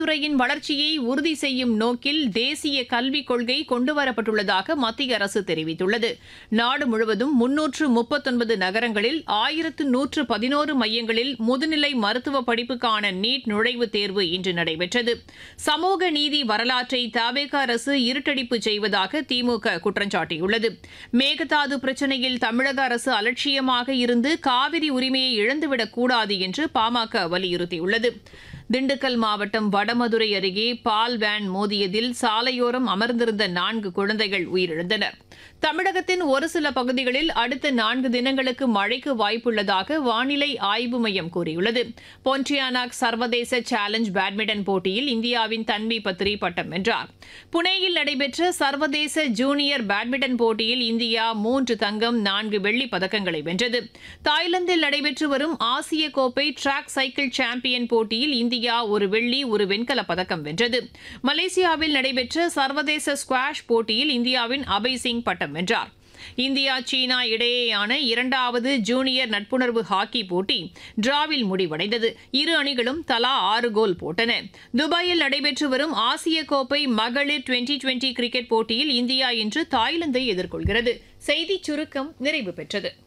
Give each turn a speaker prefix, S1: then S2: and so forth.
S1: துறையின் வளர்ச்சியை உறுதி செய்யும் நோக்கில் தேசிய கல்விக் கொள்கை கொண்டுவரப்பட்டுள்ளதாக மத்திய அரசு தெரிவித்துள்ளது நாடு முழுவதும் முன்னூற்று முப்பத்தொன்பது நகரங்களில் ஆயிரத்து நூற்று பதினோரு மையங்களில் முதுநிலை மருத்துவ படிப்புக்கான நீட் நுழைவுத் தேர்வு இன்று நடைபெற்றது சமூக நீதி வரலாற்றை தவேக அரசு இருட்டடிப்பு செய்வதாக திமுக குற்றம் சாட்டியுள்ளது மேகதாது பிரச்சினையில் தமிழக அரசு அலட்சியமாக இருந்து காவிரி உரிமையை இழந்துவிடக் கூடாது என்று பாமக வலியுறுத்தியுள்ளது திண்டுக்கல் மாவட்டம் வடமதுரை அருகே பால் வேன் மோதியதில் சாலையோரம் அமர்ந்திருந்த நான்கு குழந்தைகள் உயிரிழந்தனர் தமிழகத்தின் ஒரு சில பகுதிகளில் அடுத்த நான்கு தினங்களுக்கு மழைக்கு வாய்ப்புள்ளதாக வானிலை ஆய்வு மையம் கூறியுள்ளது பொன்டியானாக் சர்வதேச சேலஞ்ச் பேட்மிண்டன் போட்டியில் இந்தியாவின் தன்வி பத்ரி பட்டம் வென்றார் புனேயில் நடைபெற்ற சர்வதேச ஜூனியர் பேட்மிண்டன் போட்டியில் இந்தியா மூன்று தங்கம் நான்கு வெள்ளிப் பதக்கங்களை வென்றது தாய்லாந்தில் நடைபெற்று வரும் ஆசிய கோப்பை டிராக் சைக்கிள் சாம்பியன் போட்டியில் இந்தியா ஒரு வெள்ளி ஒரு வெண்கலப் பதக்கம் வென்றது மலேசியாவில் நடைபெற்ற சர்வதேச ஸ்குவாஷ் போட்டியில் இந்தியாவின் அபய் சிங் பட்டம் வென்றார் இந்தியா சீனா இடையேயான இரண்டாவது ஜூனியர் நட்புணர்வு ஹாக்கி போட்டி டிராவில் முடிவடைந்தது இரு அணிகளும் தலா ஆறு கோல் போட்டன துபாயில் நடைபெற்று வரும் ஆசிய கோப்பை மகளிர் டுவெண்டி டுவெண்டி கிரிக்கெட் போட்டியில் இந்தியா இன்று தாய்லாந்தை எதிர்கொள்கிறது செய்திச் சுருக்கம் நிறைவு பெற்றது